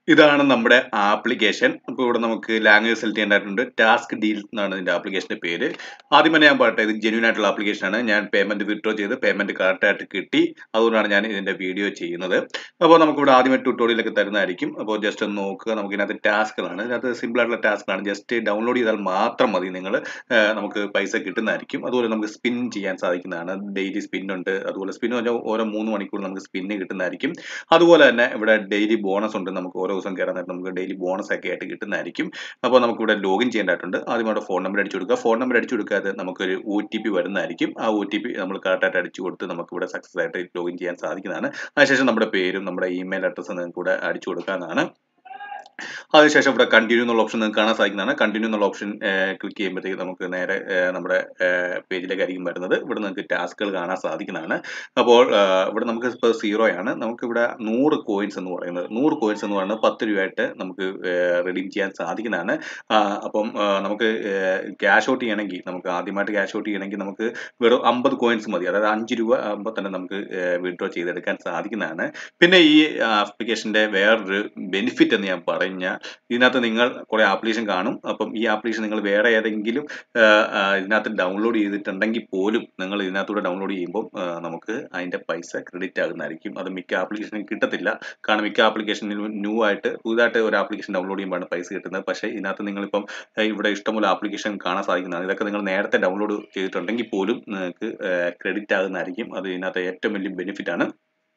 ഇതാണ് നമ്മുടെ ആപ്ലിക്കേഷൻ അപ്പോൾ ഇവിടെ നമുക്ക് ലാംഗ്വേജ് സെലക്ട് ചെയ്യേണ്ടതായിട്ടുണ്ട് ടാസ്ക് ഡീൽ എന്നാണ് ഇതിന്റെ ആപ്ലിക്കേഷന്റെ പേര് ആദ്യം തന്നെ ഞാൻ പറയട്ടെ ഇത് ജെന്യൂൻ ആയിട്ടുള്ള ആപ്ലിക്കേഷൻ ആണ് ഞാൻ പേയ്മെന്റ് വിഡ്രോ ചെയ്ത് പേയ്മെന്റ് കറക്റ്റ് ആയിട്ട് കിട്ടി അതുകൊണ്ടാണ് ഞാൻ ഇതിന്റെ വീഡിയോ ചെയ്യുന്നത് അപ്പോൾ നമുക്ക് ഇവിടെ ആദ്യമേ ട്യൂട്ടോറിയലൊക്കെ തരുന്നതായിരിക്കും അപ്പോൾ ജസ്റ്റ് ഒന്ന് നോക്കുക നമുക്ക് ഇതിനകത്ത് ടാസ്കുകളാണ് ഇതിനകത്ത് സിമ്പിൾ ആയിട്ടുള്ള ടാസ്കുകളാണ് ജസ്റ്റ് ഡൗൺലോഡ് ചെയ്താൽ മാത്രം മതി നിങ്ങൾ നമുക്ക് പൈസ കിട്ടുന്നതായിരിക്കും അതുപോലെ നമുക്ക് സ്പിൻ ചെയ്യാൻ സാധിക്കുന്നതാണ് ഡെയിലി സ്പിൻ ഉണ്ട് അതുപോലെ സ്പിൻ പറഞ്ഞാൽ ഓരോ മൂന്ന് മണിക്കൂർ നമുക്ക് സ്പിന്ന് കിട്ടുന്നതായിരിക്കും അതുപോലെ തന്നെ ഇവിടെ ഡെയിലി ബോണസ് ഉണ്ട് നമുക്ക് ഓരോ ദിവസം കയറാൻ നേരത്ത് നമുക്ക് ഡെയിലി ബോണസ് ഒക്കെ ആയിട്ട് കിട്ടുന്നതായിരിക്കും അപ്പോൾ നമുക്ക് ഇവിടെ ലോഗിൻ ചെയ്യേണ്ടതായിട്ടുണ്ട് ആദ്യം അവിടെ ഫോൺ നമ്പർ അടിച്ചു കൊടുക്കുക ഫോൺ നമ്പർ അടിച്ചു കൊടുക്കാതെ നമുക്കൊരു ഒ ടി പി വരുന്നതായിരിക്കും ആ ഒ ടി പി നമ്മൾ കറക്റ്റായിട്ട് അടിച്ചു കൊടുത്ത് നമുക്ക് ഇവിടെ സക്സസ് ആയിട്ട് ലോഗിൻ ചെയ്യാൻ സാധിക്കുന്നതാണ് അതിനുശേഷം നമ്മുടെ പേരും നമ്മുടെ ഇമെയിൽ അഡ്രസ്സും നിങ്ങൾക്ക് ഇവിടെ അടിച്ചു കൊടുക്കാവുന്നതാണ് അതിനുശേഷം ഇവിടെ കണ്ടിന്യൂ എന്നുള്ള ഓപ്ഷൻ നിങ്ങൾക്ക് കാണാൻ സാധിക്കുന്നതാണ് കണ്ടിന്യൂ എന്നുള്ള ഓപ്ഷൻ ക്ലിക്ക് ചെയ്യുമ്പോഴത്തേക്ക് നമുക്ക് നേരെ നമ്മുടെ പേജിലേക്കായിരിക്കും വരുന്നത് ഇവിടെ നിങ്ങൾക്ക് ടാസ്കുകൾ കാണാൻ സാധിക്കുന്നതാണ് അപ്പോൾ ഇവിടെ നമുക്ക് ഇപ്പോൾ സീറോ ആണ് നമുക്ക് ഇവിടെ നൂറ് കോയിൻസ് എന്ന് പറയുന്നത് നൂറ് കോയിൻസ് എന്ന് പറയുന്നത് പത്ത് രൂപയായിട്ട് നമുക്ക് റെഡീം ചെയ്യാൻ സാധിക്കുന്നതാണ് അപ്പം നമുക്ക് ക്യാഷ് ഔട്ട് ചെയ്യണമെങ്കിൽ നമുക്ക് ആദ്യമായിട്ട് ക്യാഷ് ഔട്ട് ചെയ്യണമെങ്കിൽ നമുക്ക് വെറും അമ്പത് കോയിൻസ് മതി അതായത് അഞ്ച് രൂപ ആകുമ്പോൾ തന്നെ നമുക്ക് വിഡ്രോ ചെയ്തെടുക്കാൻ സാധിക്കുന്നതാണ് പിന്നെ ഈ ആപ്ലിക്കേഷന്റെ വേറൊരു ബെനിഫിറ്റ് എന്ന് ഞാൻ പറഞ്ഞ ഇതിനകത്ത് നിങ്ങൾ കുറെ ആപ്ലിക്കേഷൻ കാണും അപ്പം ഈ ആപ്ലിക്കേഷൻ നിങ്ങൾ വേറെ ഏതെങ്കിലും ഇതിനകത്ത് ഡൗൺലോഡ് ചെയ്തിട്ടുണ്ടെങ്കിൽ പോലും നിങ്ങൾ ഇതിനകത്തൂടെ ഡൗൺലോഡ് ചെയ്യുമ്പോൾ നമുക്ക് അതിന്റെ പൈസ ക്രെഡിറ്റ് ആകുന്നതായിരിക്കും അത് മിക്ക ആപ്ലിക്കേഷനും കിട്ടത്തില്ല കാരണം മിക്ക ആപ്ലിക്കേഷനിലും ന്യൂ ആയിട്ട് പുതുതായിട്ട് ഒരു ആപ്ലിക്കേഷൻ ഡൗൺലോഡ് ചെയ്യുമ്പോഴാണ് പൈസ കിട്ടുന്നത് പക്ഷേ ഇതിനകത്ത് നിങ്ങളിപ്പം ഇവിടെ ഇഷ്ടംപോലെ ആപ്ലിക്കേഷൻ കാണാൻ സാധിക്കുന്നതാണ് ഇതൊക്കെ നിങ്ങൾ നേരത്തെ ഡൗൺലോഡ് ചെയ്തിട്ടുണ്ടെങ്കിൽ പോലും നിങ്ങൾക്ക് ക്രെഡിറ്റ് ആകുന്നതായിരിക്കും അത് ഇതിനകത്ത് ഏറ്റവും വലിയ ബെനിഫിറ്റ് ആണ്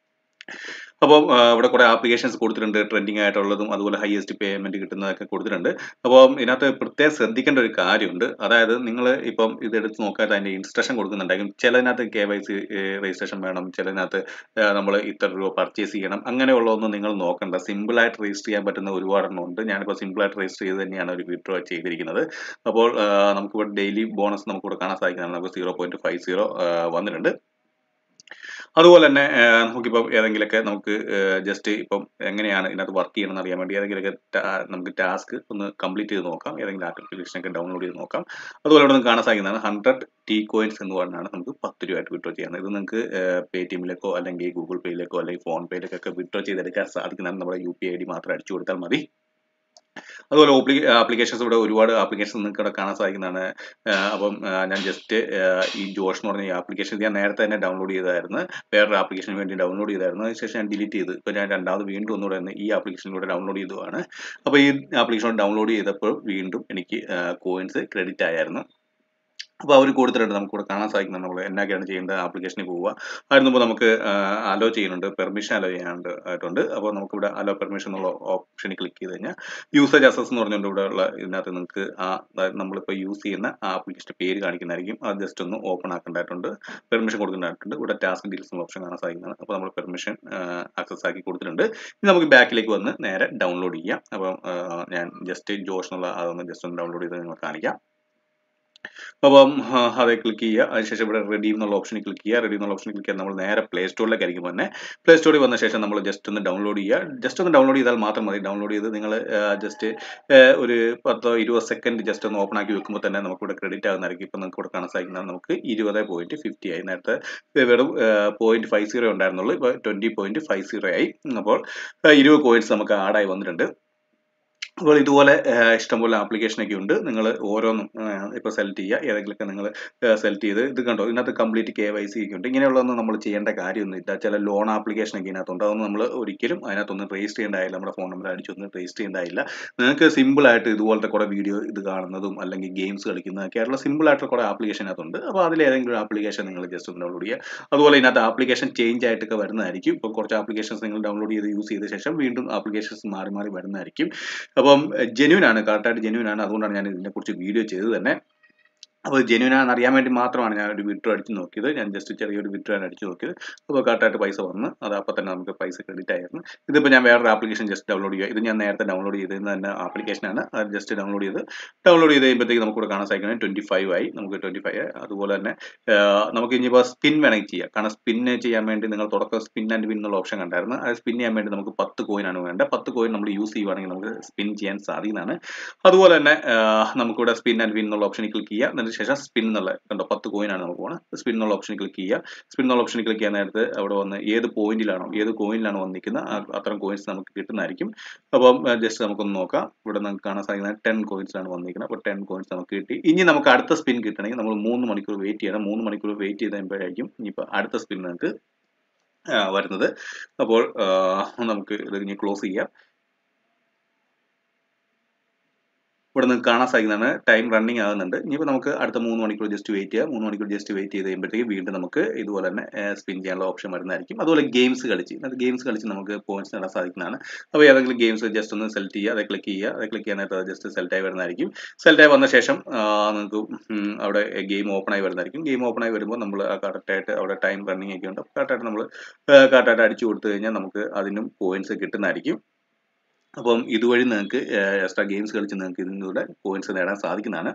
അപ്പോൾ ഇവിടെ കുറെ ആപ്ലിക്കേഷൻസ് കൊടുത്തിട്ടുണ്ട് ട്രെൻഡിങ് ആയിട്ടുള്ളതും അതുപോലെ ഹയസ്റ്റ് പേയ്മെന്റ് കിട്ടുന്നതൊക്കെ കൊടുത്തിട്ടുണ്ട് അപ്പോൾ ഇതിനകത്ത് പ്രത്യേകം ശ്രദ്ധിക്കേണ്ട ഒരു കാര്യമുണ്ട് അതായത് നിങ്ങൾ ഇപ്പം ഇതെടുത്ത് നോക്കാതെ അതിന്റെ ഇൻസ്ട്രക്ഷൻ കൊടുക്കുന്നുണ്ടെങ്കിൽ ചിലതിനകത്ത് കെ വൈ സി രജിസ്ട്രേഷൻ വേണം ചിലതിനകത്ത് നമ്മൾ ഇത്ര രൂപ പർച്ചേസ് ചെയ്യണം അങ്ങനെയുള്ളതൊന്നും നിങ്ങൾ നോക്കണ്ട സിമ്പിൾ ആയിട്ട് രജിസ്റ്റർ ചെയ്യാൻ പറ്റുന്ന ഒരുപാടെണ്ണം ഉണ്ട് ഞാനിപ്പോൾ സിമ്പിൾ ആയിട്ട് രജിസ്റ്റർ ചെയ്ത് തന്നെയാണ് ഒരു വിഡ്രോ ചെയ്തിരിക്കുന്നത് അപ്പോൾ നമുക്കിവിടെ ഡെയിലി ബോണസ് നമുക്കിവിടെ കാണാൻ സാധിക്കുന്നതാണ് നമുക്ക് സീറോ പോയിന്റ് ഫൈവ് സീറോ വന്നിട്ടുണ്ട് അതുപോലെ തന്നെ നമുക്കിപ്പം ഏതെങ്കിലുമൊക്കെ നമുക്ക് ജസ്റ്റ് ഇപ്പം എങ്ങനെയാണ് ഇതിനകത്ത് വർക്ക് ചെയ്യണമെന്ന് അറിയാൻ വേണ്ടി ഏതെങ്കിലുമൊക്കെ നമുക്ക് ടാസ്ക് ഒന്ന് കംപ്ലീറ്റ് ചെയ്ത് നോക്കാം ഏതെങ്കിലും ആപ്ലിക്കേഷനൊക്കെ ഡൗൺലോഡ് ചെയ്ത് നോക്കാം അതുപോലെ ഇവിടെ നമുക്ക് കാണാൻ സാധിക്കുന്നതാണ് ഹൺഡ്രഡ് ടി കോയിൻസ് എന്ന് പറഞ്ഞാണ് നമുക്ക് പത്ത് രൂപയായിട്ട് വിഡ്രോ ചെയ്യുന്നത് ഇത് നിങ്ങൾക്ക് പേ ടി എമ്മിലേക്കോ അല്ലെങ്കിൽ ഗൂഗിൾ പേയിലേക്കോ അല്ലെങ്കിൽ ഫോൺ പേയിലേക്കൊക്കെ വിഡ്രോ ചെയ്തെടുക്കാൻ സാധിക്കുന്നതാണ് നമ്മുടെ യു പി ഐ ഡി മാത്രം അടിച്ചു കൊടുത്താൽ മതി അതുപോലെ ആപ്ലിക്കേഷൻസ് ഇവിടെ ഒരുപാട് ആപ്ലിക്കേഷൻസ് നിങ്ങൾക്ക് ഇവിടെ കാണാൻ സാധിക്കുന്നതാണ് അപ്പം ഞാൻ ജസ്റ്റ് ഈ ജോഷ് എന്ന് പറഞ്ഞ ഈ ആപ്ലിക്കേഷൻ ഞാൻ നേരത്തെ തന്നെ ഡൗൺലോഡ് ചെയ്തായിരുന്നു വേറൊരു ആപ്ലിക്കേഷന് വേണ്ടി ഡൗൺലോഡ് ചെയ്തായിരുന്നു അതിനുശേഷം ഞാൻ ഡിലീറ്റ് ചെയ്ത് ഇപ്പോൾ ഞാൻ രണ്ടാമത് വീണ്ടും ഒന്നുകൂടെ തന്നെ ഈ ആപ്ലിക്കേഷനിലൂടെ ഡൗൺലോഡ് ചെയ്തതാണ് അപ്പോൾ ഈ ആപ്ലിക്കേഷൻ ഡൗൺലോഡ് ചെയ്തപ്പോൾ വീണ്ടും എനിക്ക് കോയിൻസ് ക്രെഡിറ്റ് ആയിരുന്നു അപ്പോൾ അവർ കൊടുത്തിട്ടുണ്ട് നമുക്ക് ഇവിടെ കാണാൻ സാധിക്കുന്നത് നമ്മൾ എന്നൊക്കെയാണ് ചെയ്യേണ്ടത് ആപ്ലിക്കേഷനിൽ പോവുക അതിന് മുമ്പ് നമുക്ക് അലോ ചെയ്യുന്നുണ്ട് പെർമിഷൻ അലോ ചെയ്യാണ്ട് ആയിട്ടുണ്ട് അപ്പോൾ നമുക്കിവിടെ അലോ പെർമിഷൻ എന്നുള്ള ഓപ്ഷനിൽ ക്ലിക്ക് ചെയ്ത് കഴിഞ്ഞാൽ യൂസേജ് അസസ് എന്ന് പറഞ്ഞുകൊണ്ട് ഇവിടെ ഉള്ള ഇതിനകത്ത് നിങ്ങൾക്ക് ആ നമ്മളിപ്പോൾ യൂസ് ചെയ്യുന്ന ആ ആപ്ലിക്കേഷൻ്റെ പേര് കാണിക്കുന്നതായിരിക്കും അത് ജസ്റ്റ് ഒന്ന് ഓപ്പൺ ആക്കേണ്ടതായിട്ടുണ്ട് പെർമിഷൻ കൊടുക്കേണ്ടതായിട്ടുണ്ട് ഇവിടെ ടാസ്ക് ഡീൽസ് എന്നുള്ള ഓപ്ഷൻ കാണാൻ സാധിക്കുന്നതാണ് അപ്പോൾ നമ്മൾ പെർമിഷൻ ആക്സസ് ആക്കി കൊടുത്തിട്ടുണ്ട് ഇനി നമുക്ക് ബാക്കിലേക്ക് വന്ന് നേരെ ഡൗൺലോഡ് ചെയ്യാം അപ്പം ഞാൻ ജസ്റ്റ് ജോഷ് എന്നുള്ള അതൊന്ന് ജസ്റ്റ് ഒന്ന് ഡൗൺലോഡ് ചെയ്ത് നിങ്ങൾ കാണിക്കാം അപ്പം അതേ ക്ലിക്ക് ചെയ്യുക അതിനുശേഷം ഇവിടെ റെഡി എന്നുള്ള ഓപ്ഷനിൽ ക്ലിക്ക് ചെയ്യുക റെഡി എന്നുള്ള ഓപ്ഷനിൽ ക്ലിക്ക് ചെയ്യാൻ നമ്മൾ നേരെ പ്ലേ സ്റ്റോറിലേക്ക് ആയിരിക്കും തന്നെ പ്ലേ സ്റ്റോറിൽ വന്ന ശേഷം നമ്മൾ ജസ്റ്റ് ഒന്ന് ഡൗൺലോഡ് ചെയ്യുക ജസ്റ്റ് ഒന്ന് ഡൗൺലോഡ് ചെയ്താൽ മാത്രം മതി ഡൗൺലോഡ് ചെയ്ത് നിങ്ങൾ ജസ്റ്റ് ഒരു പത്തോ ഇരുപത് സെക്കൻഡ് ജസ്റ്റ് ഒന്ന് ഓപ്പൺ ആക്കി വെക്കുമ്പോൾ തന്നെ നമുക്ക് ഇവിടെ ക്രെഡിറ്റ് ആകുന്നതായിരിക്കും ഇപ്പം നമുക്ക് ഇവിടെ കാണാൻ സാധിക്കുന്നത് നമുക്ക് ഇരുപത് പോയിന്റ് ഫിഫ്റ്റി ആയി നേരത്തെ വെറും പോയിന്റ് ഫൈവ് സീറോ ഉണ്ടായിരുന്നുള്ളൂ ഇപ്പോൾ ട്വന്റി പോയിന്റ് ഫൈവ് സീറോ ആയി അപ്പോൾ ഇരുപത് കോയിൻസ് നമുക്ക് ആഡായി വന്നിട്ടുണ്ട് അപ്പോൾ ഇതുപോലെ ഇഷ്ടംപോലെ ആപ്ലിക്കേഷനൊക്കെ ഉണ്ട് നിങ്ങൾ ഓരോന്നും ഇപ്പോൾ സെലക്ട് ചെയ്യുക ഏതെങ്കിലുമൊക്കെ നിങ്ങൾ സെലക്ട് ചെയ്ത് ഇത് കണ്ടോ ഇതിനകത്ത് കംപ്ലീറ്റ് കെ വൈ സി ഒക്കെ ഉണ്ട് ഇങ്ങനെയുള്ളതൊന്നും നമ്മൾ ചെയ്യേണ്ട കാര്യമൊന്നുമില്ല ചില ലോൺ ആപ്ലിക്കേഷനൊക്കെ ഇതിനകത്തുണ്ട് അതൊന്നും നമ്മൾ ഒരിക്കലും അതിനകത്തൊന്നും രജിസ്റ്റർ ചെയ്യേണ്ടതായില്ല നമ്മുടെ ഫോൺ നമ്പർ അടിച്ചൊന്നും രജിസ്റ്റർ ചെയ്യേണ്ടതായില്ല നിങ്ങൾക്ക് സിമ്പിൾ ആയിട്ട് ഇതുപോലത്തെ കുറേ വീഡിയോ ഇത് കാണുന്നതും അല്ലെങ്കിൽ ഗെയിംസ് കളിക്കുന്നതൊക്കെ ആയിട്ടുള്ള സിമ്പിൾ ആയിട്ടുള്ള കുറേ ആപ്ലിക്കേഷൻ അതിനകത്തുണ്ട് അപ്പോൾ അതിൽ ഏതെങ്കിലും ആപ്ലിക്കേഷൻ നിങ്ങൾ ജസ്റ്റ് ഒന്ന് ഡൗൺലോഡ് ചെയ്യുക അതുപോലെ ഇതിനകത്ത് ആപ്ലിക്കേഷൻ ചേഞ്ച് ആയിട്ടൊക്കെ വരുന്നതായിരിക്കും ഇപ്പോൾ കുറച്ച് ആപ്ലിക്കേഷൻസ് നിങ്ങൾ ഡൗൺലോഡ് ചെയ്ത് യൂസ് ചെയ്ത ശേഷം വീണ്ടും ആപ്ലിക്കേഷൻസ് മാറി മാറി വരുന്നതായിരിക്കും അപ്പം ജെന്യൂൻ ആണ് കറക്റ്റായിട്ട് ജെന്യൂൻ ആണ് അതുകൊണ്ടാണ് ഞാൻ ഇതിനെക്കുറിച്ച് വീഡിയോ ചെയ്തത് തന്നെ അപ്പോൾ ജെന്യൂൻ ആണെന്ന് അറിയാൻ വേണ്ടി മാത്രമാണ് ഞാൻ ഒരു വിഡ്രോ അടിച്ച് നോക്കിയത് ഞാൻ ജസ്റ്റ് ചെറിയൊരു വിഡ്രോ ആണ് അടിച്ച് നോക്കിയത് അപ്പോൾ കറക്റ്റായിട്ട് പൈസ വന്ന് അത് അപ്പോൾ തന്നെ നമുക്ക് പൈസ ക്രെഡിറ്റ് ആയിരുന്നു ഇതിപ്പോൾ ഞാൻ വേറൊരു ആപ്ലിക്കേഷൻ ജസ്റ്റ് ഡൗൺലോഡ് ചെയ്യുക ഇത് ഞാൻ നേരത്തെ ഡൗൺലോഡ് ചെയ്തിരുന്ന തന്നെ ആപ്ലിക്കേഷനാണ് അത് ജസ്റ്റ് ഡൗൺലോഡ് ചെയ്ത് ഡൗൺലോഡ് ചെയ്ത് കഴിയുമ്പോഴത്തേക്ക് നമുക്ക് ഇവിടെ കാണാൻ സാധിക്കുന്നത് ട്വൻറ്റി ഫൈവ് ആയി നമുക്ക് ട്വൻറ്റി ഫൈവ് അതുപോലെ തന്നെ നമുക്ക് ഇനിയിപ്പോൾ സ്പിൻ വേണമെങ്കിൽ ചെയ്യാം കാരണം സ്പിന്ന് ചെയ്യാൻ വേണ്ടി നിങ്ങൾ തുടക്കം സ്പിൻ ആൻഡ് വിൻ എന്നുള്ള ഓപ്ഷൻ കണ്ടായിരുന്നു അത് സ്പിൻ ചെയ്യാൻ വേണ്ടി നമുക്ക് പത്ത് കോയിനാണ് വേണ്ടത് പത്ത് കോയിൻ നമ്മൾ യൂസ് ചെയ്യുവാണെങ്കിൽ നമുക്ക് സ്പിൻ ചെയ്യാൻ സാധിക്കുന്നതാണ് അതുപോലെ തന്നെ നമുക്കിവിടെ സ്പിൻ ആൻഡ് വിൻ എന്നുള്ള ഓപ്ഷനിൽ ക്ലിക്ക് ചെയ്യുക അതിനുശേഷം സ്പിൻ എന്നുള്ള കണ്ടോ പത്ത് കോയിനാണ് നമുക്ക് പോകുന്നത് സ്പിൻ എന്നുള്ള ഓപ്ഷൻ ക്ലിക്ക് ചെയ്യുക സ്പിൻ എന്നുള്ള ഓപ്ഷൻ ക്ലിക്ക് ചെയ്യാൻ നേരത്ത് അവിടെ വന്ന് ഏത് പോയിന്റിലാണോ ഏത് കോയിനിലാണോ വന്നിരിക്കുന്നത് ആ- അത്തരം കോയിൻസ് നമുക്ക് കിട്ടുന്നതായിരിക്കും അപ്പം ജസ്റ്റ് നമുക്കൊന്ന് നോക്കാം ഇവിടെ നമുക്ക് കാണാൻ സാധിക്കുന്നത് ടെൻ കോയിൻസിലാണ് വന്നിരിക്കുന്നത് അപ്പോൾ ടെൻ കോയിൻസ് നമുക്ക് കിട്ടി ഇനി നമുക്ക് അടുത്ത സ്പിൻ കിട്ടണമെങ്കിൽ നമ്മൾ മൂന്ന് മണിക്കൂർ വെയിറ്റ് ചെയ്യണം മൂന്ന് മണിക്കൂർ വെയിറ്റ് ചെയ്ത് കഴിയുമ്പോഴായിരിക്കും ഇനിയിപ്പോൾ അടുത്ത സ്പിൻ നമുക്ക് ആ, വരുന്നത് അപ്പോൾ ആ, നമുക്ക് ഇത് ഇനി ക്ലോസ് ചെയ്യാം ഇവിടെ നിങ്ങൾക്ക് കാണാൻ സാധിക്കുന്നതാണ് ടൈം റണ്ണിങ് ആകുന്നുണ്ട് ഇനിയിപ്പോൾ നമുക്ക് അടുത്ത മൂന്ന് മണിക്കൂർ ജസ്റ്റ് വെയിറ്റ് ചെയ്യാം മൂന്ന് മണിക്കൂർ ജസ്റ്റ് വെയിറ്റ് ചെയ്ത് കഴിയുമ്പോഴത്തേക്ക് വീണ്ടും നമുക്ക് ഇതുപോലെ തന്നെ സ്പിൻ ചെയ്യാനുള്ള ഓപ്ഷൻ വരുന്നതായിരിക്കും അതുപോലെ ഗെയിംസ് കളിച്ച് അത് ഗെയിംസ് കളിച്ച് നമുക്ക് പോയിന്റ്സ് നേടാൻ സാധിക്കുന്നതാണ് അപ്പോൾ ഏതെങ്കിലും ഗെയിംസ് ജസ്റ്റ് ഒന്ന് സെലക്ട് ചെയ്യുക അത് ക്ലിക്ക് ചെയ്യുക അത് ക്ലിക്ക് ചെയ്യാനായിട്ട് ജസ്റ്റ് സെലക്ട് ആയി വരുന്നതായിരിക്കും സെലക്ട് ആയി വന്ന ശേഷം ആ, നിങ്ങൾക്ക് ഉം, അവിടെ ഗെയിം ഓപ്പൺ ആയി വരുന്നതായിരിക്കും ഗെയിം ഓപ്പൺ ആയി വരുമ്പോൾ നമ്മൾ കറക്റ്റായിട്ട് അവിടെ ടൈം റണ്ണിങ് ഒക്കെ ഉണ്ട് കറക്റ്റായിട്ട് നമ്മൾ കറക്റ്റായിട്ട് അടിച്ചു കൊടുത്തു കഴിഞ്ഞാൽ നമുക്ക് അതിനും പോയിന്റ്സ് കിട്ടുന്നതായിരിക്കും അപ്പം ഇതുവഴി നിങ്ങൾക്ക് എക്സ്ട്രാ ഗെയിംസ് കളിച്ച് നിങ്ങൾക്ക് ഇതിലൂടെ പോയിന്റ്സ് നേടാൻ സാധിക്കുന്നതാണ്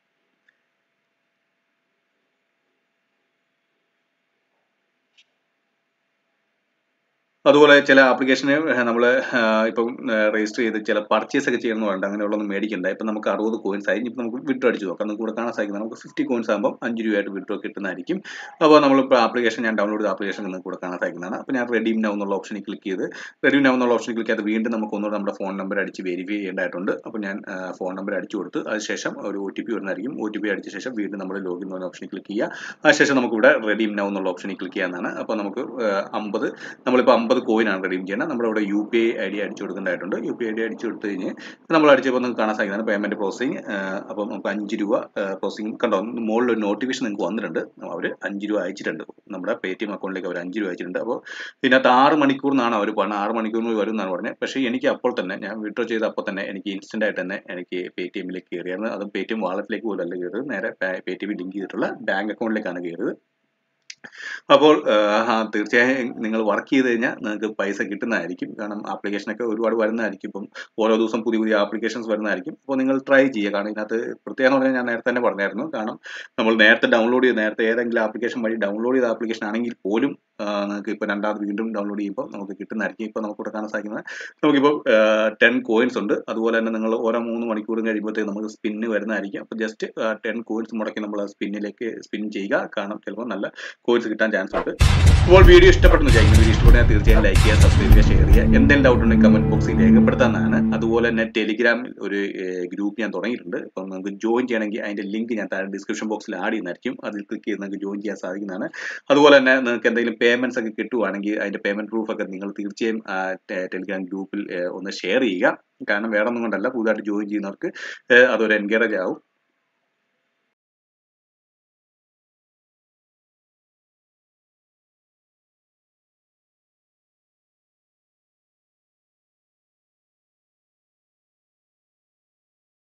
അതുപോലെ ചില ആപ്ലിക്കേഷന് നമ്മൾ ഇപ്പം രജിസ്റ്റർ ചെയ്ത് ചില പർച്ചേസ് ഒക്കെ ചെയ്യുന്നതുണ്ട് അങ്ങനെയുള്ളതൊന്നും മേടിക്കണ്ട ഇപ്പം നമുക്ക് അറുപത് കോയിൻസ് ആയി ഇപ്പം നമുക്ക് വിഡ്രോ അടിച്ച് നോക്കാം നമുക്ക് ഇവിടെ കാണാൻ സാധിക്കുന്നത് നമുക്ക് ഫിഫ്റ്റി കോയിൻസ് ആകുമ്പോൾ അഞ്ച് രൂപയായിട്ട് വിഡ്രോ കിട്ടുന്നതായിരിക്കും അപ്പോൾ നമ്മളിപ്പോൾ ആപ്ലിക്കേഷൻ ഞാൻ ഡൗൺലോഡ് ചെയ്ത ആപ്ലിക്കേഷൻ നിങ്ങൾക്ക് ഇവിടെ കാണാൻ സാധിക്കുന്നതാണ് അപ്പോൾ ഞാൻ റെഡീം നൗ എന്നുള്ള ഓപ്ഷനിൽ ക്ലിക്ക് ചെയ്ത് റെഡീം നൗ എന്നുള്ള ഓപ്ഷനിൽ ക്ലിക്ക് ചെയ്ത് വീണ്ടും നമുക്ക് ഒന്നുകൂടെ നമ്മുടെ ഫോൺ നമ്പർ അടിച്ച് വെരിഫൈ ചെയ്യേണ്ടതായിട്ടുണ്ട് അപ്പോൾ ഞാൻ ഫോൺ നമ്പർ അടിച്ചു കൊടുത്ത് അതിനുശേഷം ഒരു ഒ ടി പി വരുന്നതായിരിക്കും ഒ ടി പി അടിച്ച ശേഷം വീണ്ടും നമ്മൾ ലോഗിൻ എന്ന ഓപ്ഷനിൽ ക്ലിക്ക് ചെയ്യുക അതിനുശേഷം നമുക്ക് ഇവിടെ റെഡീം നൗ എന്നുള്ള ഓപ്ഷനിൽ ക്ലിക്ക് ചെയ്യാവുന്നതാണ് അപ്പോൾ നമുക്ക് അമ്പത് നമ്മളിപ്പോൾ അമ്പത് കോയിനാണ് റെഡീം ചെയ്യേണ്ടത് നമ്മുടെ ഇവിടെ U P I I D അടിച്ചു കൊടുക്കേണ്ടതായിട്ടുണ്ട് യു പി ഐ ഡി അടിച്ചു കൊടുത്തു കഴിഞ്ഞ് നമ്മൾ അടിച്ചപ്പോൾ നിങ്ങൾക്ക് കാണാൻ സാധിക്കുന്നതാണ് പേയ്മെന്റ് പ്രോസസ്സിംഗ് അപ്പോൾ നമുക്ക് അഞ്ച് രൂപ പ്രോസസ്സിംഗ് കണ്ടോ മുകളിൽ ഒരു നോട്ടിഫിക്കേഷൻ നിങ്ങൾക്ക് വന്നിട്ടുണ്ട് അവർ അഞ്ച് രൂപ അയച്ചിട്ടുണ്ട് നമ്മുടെ പേ ടി എം അക്കൗണ്ടിലേക്ക് അവർ അഞ്ച് രൂപ അയച്ചിട്ടുണ്ട് അപ്പോൾ ഇതിനകത്ത് ആറ് മണിക്കൂർ എന്നാണ് അവർ പറഞ്ഞത് ആറ് മണിക്കൂറിന് വരും എന്നാണ് പറഞ്ഞത് പക്ഷേ എനിക്ക് അപ്പോൾ തന്നെ ഞാൻ വിഡ്രോ ചെയ്ത അപ്പോൾ തന്നെ എനിക്ക് ഇൻസ്റ്റന്റ് ആയിട്ട് തന്നെ എനിക്ക് പേ ടി എമ്മിലേക്ക് കയറിയായിരുന്നു അത് പേ ടി എം വാളറ്റിലേക്ക് പോലും അല്ല കയറിയത് നേരെ പേ ടി എം ലിങ്ക് ചെയ്തിട്ടുള്ള ബാങ്ക് അക്കൗണ്ടിലേക്കാണ് കയറിയത് അപ്പോൾ ആ, തീർച്ചയായും നിങ്ങൾ വർക്ക് ചെയ്ത് കഴിഞ്ഞാൽ നിങ്ങൾക്ക് പൈസ കിട്ടുന്നതായിരിക്കും കാരണം ആപ്ലിക്കേഷനൊക്കെ ഒരുപാട് വരുന്നതായിരിക്കും ഇപ്പം ഓരോ ദിവസം പുതിയ പുതിയ ആപ്ലിക്കേഷൻസ് വരുന്നതായിരിക്കും അപ്പോൾ നിങ്ങൾ ട്രൈ ചെയ്യുക കാരണം ഇതിനകത്ത് പ്രത്യേകം എന്ന് പറഞ്ഞാൽ ഞാൻ നേരത്തെ തന്നെ പറഞ്ഞായിരുന്നു കാരണം നമ്മൾ നേരത്തെ ഡൗൺലോഡ് ചെയ്ത് നേരത്തെ ഏതെങ്കിലും ആപ്ലിക്കേഷൻ വഴി ഡൗൺലോഡ് ചെയ്ത ആപ്ലിക്കേഷൻ ആണെങ്കിൽ പോലും ആ, നിങ്ങൾക്ക് ഇപ്പോൾ രണ്ടാമത് വീണ്ടും ഡൗൺലോഡ് ചെയ്യുമ്പോൾ നമുക്ക് കിട്ടുന്നതായിരിക്കും ഇപ്പോൾ നമുക്ക് ഇവിടെ കാണാൻ സാധിക്കുന്നത് നമുക്കിപ്പോൾ ടെൻ കോയിൻസ് ഉണ്ട് അതുപോലെ തന്നെ നിങ്ങൾ ഓരോ മൂന്ന് മണിക്കൂറും കഴിയുമ്പോഴത്തേക്ക് നമുക്ക് സ്പിന്ന് വരുന്നതായിരിക്കും അപ്പോൾ ജസ്റ്റ് ടെൻ കോയിൻസ് മുടക്കി നമ്മൾ സ്പിന്നിലേക്ക് സ്പിൻ ചെയ്യുക കാരണം ചിലപ്പോൾ നല്ല കോയിൻസ് കിട്ടാൻ ചാൻസ് ഉണ്ട് അപ്പോൾ വീഡിയോ ഇഷ്ടപ്പെട്ടെന്ന് വിചാരിക്കുന്നു വീഡിയോ ഇഷ്ടപ്പെട്ടാൽ തീർച്ചയായും ലൈക്ക് ചെയ്യുക സബ്സ്ക്രൈബ് ചെയ്യുക ഷെയർ ചെയ്യുക എന്തെങ്കിലും ഡൗട്ട് ഉണ്ടെങ്കിൽ കമന്റ് ബോക്സിൽ രേഖപ്പെടുത്താനാണ് അതുപോലെ തന്നെ ടെലിഗ്രാമിൽ ഒരു ഗ്രൂപ്പ് ഞാൻ തുടങ്ങിയിട്ടുണ്ട് അപ്പം നമുക്ക് ജോയിൻ ചെയ്യണമെങ്കിൽ അതിന്റെ ലിങ്ക് ഞാൻ താഴെ ഡിസ്ക്രിപ്ഷൻ ബോക്സിൽ ആഡ് ചെയ്യുന്നതായിരിക്കും അതിൽ ക്ലിക്ക് ചെയ്ത് നിങ്ങൾക്ക് ജോയിൻ ചെയ്യാൻ സാധിക്കുന്നതാണ് അതുപോലെ തന്നെ നിങ്ങൾക്ക് എന്തെങ്കിലും പേയ്മെന്റ്സ് ഒക്കെ കിട്ടുവാണെങ്കിൽ അതിന്റെ പേയ്മെന്റ് പ്രൂഫ് ഒക്കെ നിങ്ങൾ തീർച്ചയായും ആ, ടെ- ടെലിഗ്രാം ഗ്രൂപ്പിൽ ഒന്ന് ഷെയർ ചെയ്യുക കാരണം വേറെ ഒന്നും കൊണ്ടല്ല പുതുതായിട്ട് ജോയിൻ ചെയ്യുന്നവർക്ക് ഏഹ് അതൊരു എൻകറേജ് ആവും